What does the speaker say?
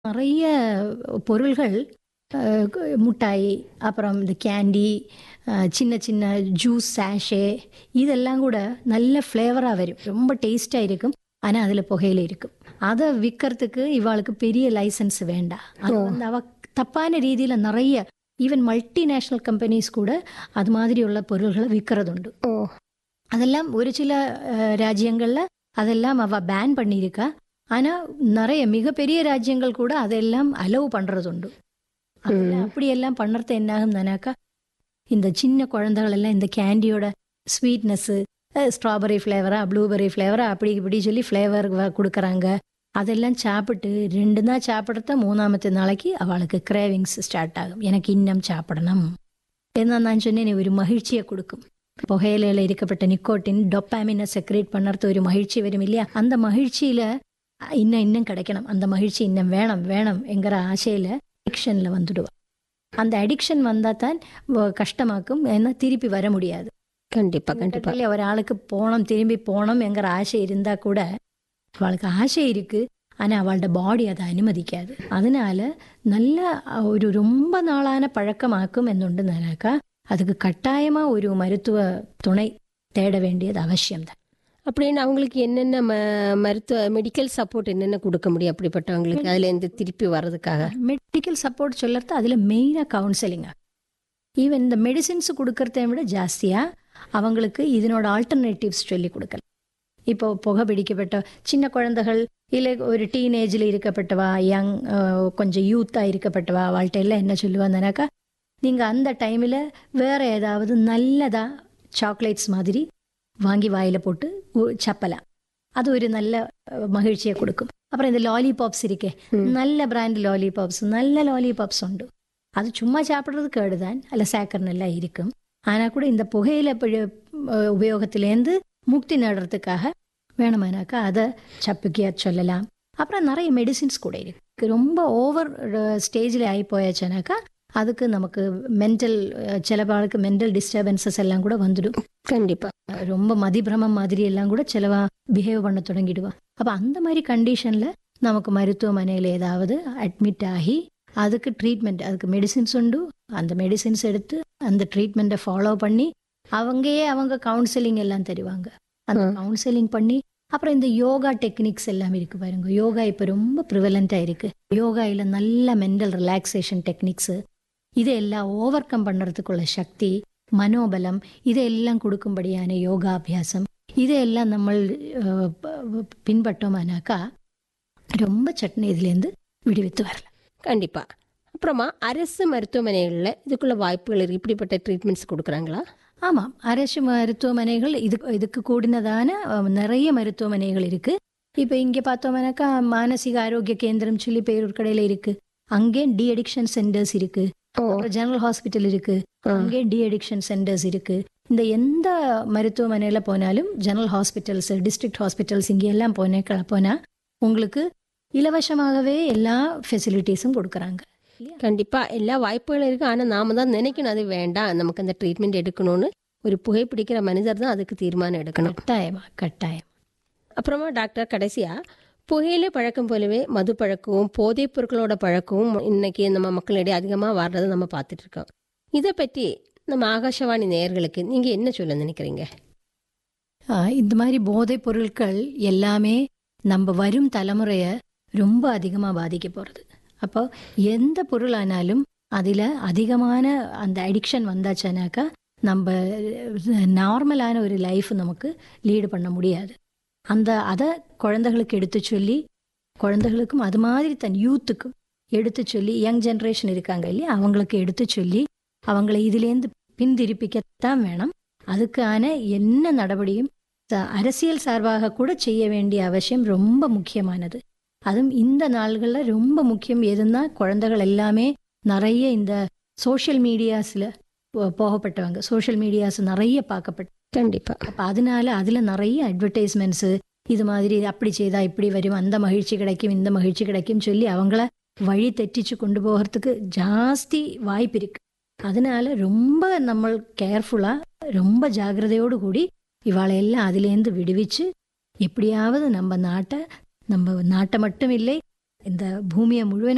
நிறைய பொருள்கள் அ, க- முட்டாய் அப்புறம் இந்த கேண்டி அ, சின்ன சின்ன ஜூஸ் சாஷே இதெல்லாம் கூட நல்ல ஃப்ளேவராக வரும் ரொம்ப டேஸ்டாக இருக்கும் ஆனால் அதில் புகையில இருக்கும் அதை விற்கிறதுக்கு இவாளுக்கு பெரிய லைசன்ஸ் வேண்டாம் அது வந்து அவ தப்பான ரீதியில் நிறைய ஈவன் மல்டிநேஷ்னல் கம்பெனிஸ் கூட அது மாதிரி உள்ள பொருள்களை விற்கிறதுண்டு ஓ அதெல்லாம் ஒரு சில அஹ், ராஜ்யங்கள்ல அதெல்லாம் அவ பேன் பண்ணியிருக்கா ஆனா நிறைய மிகப்பெரிய ராஜ்யங்கள் கூட அதெல்லாம் அலோவ் பண்றதுண்டு அதுல அப்படியெல்லாம் பண்றது என்ன ஆகும்னாக்கா இந்த சின்ன குழந்தைகள் எல்லாம் இந்த கேண்டியோட ஸ்வீட்னஸ் ஸ்ட்ராபெரி ஃப்ளேவரா ப்ளூபெர்ரி ஃப்ளேவரா அப்படி இப்படி சொல்லி ஃப்ளேவர் கொடுக்குறாங்க அதெல்லாம் சாப்பிட்டு ரெண்டு நாள் சாப்பிட்றத மூணாமത്തെ நாளைக்கு அவளுக்கு கிரேவிங்ஸ் ஸ்டார்ட் ஆகும் எனக்கு இன்னும் சாப்பிடணும் എന്നാ ഞാൻ சொன்னேன் ഒരു മഹിഴ്ചയെ കൊടുക്കും പുകയിലയിൽ ഇരിക്കപ്പെട്ട നിക്കോട്ടിൻ ഡൊപ്പാമിനെ സെക്രേറ്റ് പണ്ണർത്ത് ഒരു മഹിഴ്ചി വരും ഇല്ല அந்த மகிழ்ச்சியில இன்னும் இன்னும் கிடைக்கணும் அந்த மகிழ்ச்சி இன்னும் வேணும் வேணும் என்கிற ஆசையில அடிக்ஷன்ல வந்துடுவா அந்த அடிக்ஷன் வந்தா தான் வ- கஷ்டமாக்கும் ஏன்னா திருப்பி வர முடியாது கண்டிப்பா கண்டிப்பா இல்ல ஒராளுக்கு போகணும் திரும்பி போகணும் என்கிற ஆசை இருந்தா கூட அவளுக்கு ஆசை இருக்கு ஆனா அவளோட பாடி அதை அனுமதிக்காது அதனால நல்ல ஒரு ரொம்ப நாளான பழக்கமாக்கும் എന്നുണ്ടെന്നാക്കാ அதுக்கு கட்டாயமா ஒரு மருத்துவ துணை தேட வேண்டியது அவசியம்தான் அப்படின்னு அவங்களுக்கு என்னென்ன ம- மருத்துவ மெடிக்கல் சப்போர்ட் என்னென்ன கொடுக்க முடியும் அப்படிப்பட்டவங்களுக்கு அதுல இருந்து திருப்பி வர்றதுக்காக மெடிக்கல் சப்போர்ட் சொல்லறது அதுல மெயினா கவுன்சிலிங்கா ஈவன் இந்த மெடிசின்ஸ் கொடுக்கறத விட ஜாஸ்தியா அவங்களுக்கு இதனோட ஆல்டர்னேட்டிவ்ஸ் சொல்லி கொடுக்கலாம் இப்போ புகை பிடிக்கப்பட்ட சின்ன குழந்தைகள் இல்லை ஒரு டீனேஜில் இருக்கப்பட்டவா யங் கொஞ்சம் யூத்தாக இருக்கப்பட்டவா அவள்கிட்ட எல்லாம் என்ன சொல்லுவாங்கனாக்கா நீங்கள் அந்த டைமில் வேற ஏதாவது நல்லதா சாக்லேட்ஸ் மாதிரி வாங்கி வாயில் போட்டு உ- சப்பலாம் அது ஒரு நல்ல அஹ், மகிழ்ச்சியை கொடுக்கும் அப்புறம் இந்த லாலிபாப்ஸ் இருக்கே நல்ல பிராண்ட் லாலிபாப்ஸ் நல்ல லாலிபாப்ஸ் உண்டு அது சும்மா சாப்பிட்றது கேடுதான் அல்ல சேக்கர் நல்லா இருக்கும் ஆனால் கூட இந்த புகையில பிழ- அஹ் உபயோகத்திலேருந்து முக்தி நேடுறதுக்காக வேணுமானாக்கா அதை சப்புக்கியா சொல்லலாம் அப்புறம் நிறைய மெடிசின்ஸ் கூட இருக்கு ரொம்ப ஓவர் ஸ்டேஜில் ஆகி போயாச்சுனாக்கா அதுக்கு நமக்கு மென்டல் சில ஆளுக்கு மென்டல் டிஸ்டர்பன்சஸ் எல்லாம் கூட வந்துடும் கண்டிப்பா ரொம்ப மதிபிரமம் மாதிரி எல்லாம் கூட சிலவா பிஹேவ் பண்ண தொடங்கிடுவா அப்ப அந்த மாதிரி கண்டிஷன்ல நமக்கு மருத்துவமனையில் ஏதாவது அட்மிட் ஆகி அதுக்கு ட்ரீட்மெண்ட் அதுக்கு மெடிசின்ஸ் உண்டு அந்த மெடிசின்ஸ் எடுத்து அந்த ட்ரீட்மெண்ட்டை ஃபாலோ பண்ணி அவங்கயே அவங்க கவுன்சிலிங் எல்லாம் தருவாங்க அந்த ம். கவுன்சிலிங் பண்ணி அப்புறம் இந்த யோகா டெக்னிக்ஸ் எல்லாம் இருக்கு பாருங்க யோகா இப்போ ரொம்ப ப்ரிவலண்ட்டாக இருக்கு யோகாயில் நல்ல மென்டல் ரிலாக்ஸேஷன் டெக்னிக்ஸ் இதையெல்லாம் ஓவர் கம் பண்ணுறதுக்குள்ள சக்தி மனோபலம் இதையெல்லாம் கொடுக்கும்படியான யோகாபியாசம் இதையெல்லாம் நம்ம அஹ், ப- பின்பற்றோமானாக்கா ரொம்ப சட்னி இதுலேருந்து விடுவித்து வரலாம் கண்டிப்பா அப்புறமா அரசு மருத்துவமனைகள்ல இதுக்குள்ள வாய்ப்புகள் இருக்கு இப்படிப்பட்ட ட்ரீட்மெண்ட்ஸ் கொடுக்குறாங்களா ஆமாம் அரசு மருத்துவமனைகள் இதுக்கு இதுக்கு கூடினதான அஹ், நிறைய மருத்துவமனைகள் இருக்கு இப்போ இங்கே பார்த்தோம்னாக்கா மானசிக ஆரோக்கிய கேந்திரம் சொல்லி பேரூர் கடையில் இருக்கு அங்கே டி அடிக்ஷன் சென்டர்ஸ் இருக்கு ஓ அப்புறம் ஜெனரல் ஹாஸ்பிட்டல் இருக்கு ஆ. அங்கே டி அடிக்ஷன் சென்டர்ஸ் இருக்கு இந்த எந்த மருத்துவமனையில போனாலும் ஜெனரல் ஹாஸ்பிட்டல்ஸ் டிஸ்ட்ரிக்ட் ஹாஸ்பிட்டல்ஸ் இங்கே எல்லாம் போனே போனா உங்களுக்கு இலவசமாகவே எல்லா ஃபெசிலிட்டிஸும் கொடுக்குறாங்க கண்டிப்பா எல்லா வாய்ப்புகளும் இருக்கு ஆனா நாம தான் நினைக்கணும் அது வேண்டாம் நமக்கு அந்த ட்ரீட்மெண்ட் எடுக்கணும்னு ஒரு புகைப்பிடிக்கிற மனிதர் தான் அதுக்கு தீர்மானம் எடுக்கணும் கட்டாயமா கட்டாயம் அப்புறமா டாக்டர் கடைசியா புகையிலை பழக்கம் போலவே மது பழக்கமும் போதைப் பொருட்களோட பழக்கமும் இன்னைக்கு நம்ம மக்களிடையே அதிகமாக வர்றதை நம்ம பார்த்துட்டு இருக்கோம் இதை பற்றி நம்ம ஆகாஷவாணி நேயர்களுக்கு நீங்க என்ன சொல்ல நினைக்கிறீங்க ஆ, இந்த மாதிரி போதைப் பொருட்கள் எல்லாமே நம்ம வரும் தலைமுறைய ரொம்ப அதிகமாக பாதிக்க போகிறது அப்போ எந்த பொருளானாலும் அதில் அதிகமான அந்த அடிக்ஷன் வந்தாச்சுனாக்கா நம்ம நார்மலான ஒரு லைஃப் நமக்கு லீடு பண்ண முடியாது அந்த அதை குழந்தைகளுக்கு எடுத்து சொல்லி குழந்தைகளுக்கும் அது மாதிரி தன் யூத்துக்கும் எடுத்து சொல்லி யங் ஜென்ரேஷன் இருக்காங்க இல்லையா அவங்களுக்கு எடுத்து சொல்லி அவங்கள இதுலேருந்து பின்திருப்பிக்கத்தான் வேணும் அதுக்கான என்ன நடவடியும் ச- அரசியல் சார்பாக கூட செய்ய வேண்டிய அவசியம் ரொம்ப முக்கியமானது அதுவும் இந்த நாள்களில் ரொம்ப முக்கியம் எதுன்னா குழந்தைகள் எல்லாமே நிறைய இந்த சோஷியல் மீடியாஸில் போகப்பட்டவங்க சோஷியல் மீடியாஸ் நிறைய பார்க்கப்பட்ட கண்டிப்பா அப்போ அதனால அதில் நிறைய அட்வர்டைஸ்மெண்ட்ஸு இது மாதிரி அப்படி செய்தா இப்படி வரும் அந்த மகிழ்ச்சி கிடைக்கும் இந்த மகிழ்ச்சி கிடைக்கும் சொல்லி அவங்கள வழி தெറ്റിச்சு கொண்டு போகிறதுக்கு ஜாஸ்தி வாய்ப்பு இருக்கு அதனால ரொம்ப நம்ம கேர்ஃபுல்லாக ரொம்ப ஜாக்கிரதையோடு கூடி இவாளை எல்லாம் அதுலேருந்து விடுவிச்சு எப்படியாவது நம்ம நாட்டை நம்ம நாட்டை மட்டும் இல்லை இந்த பூமியை முழுவதும்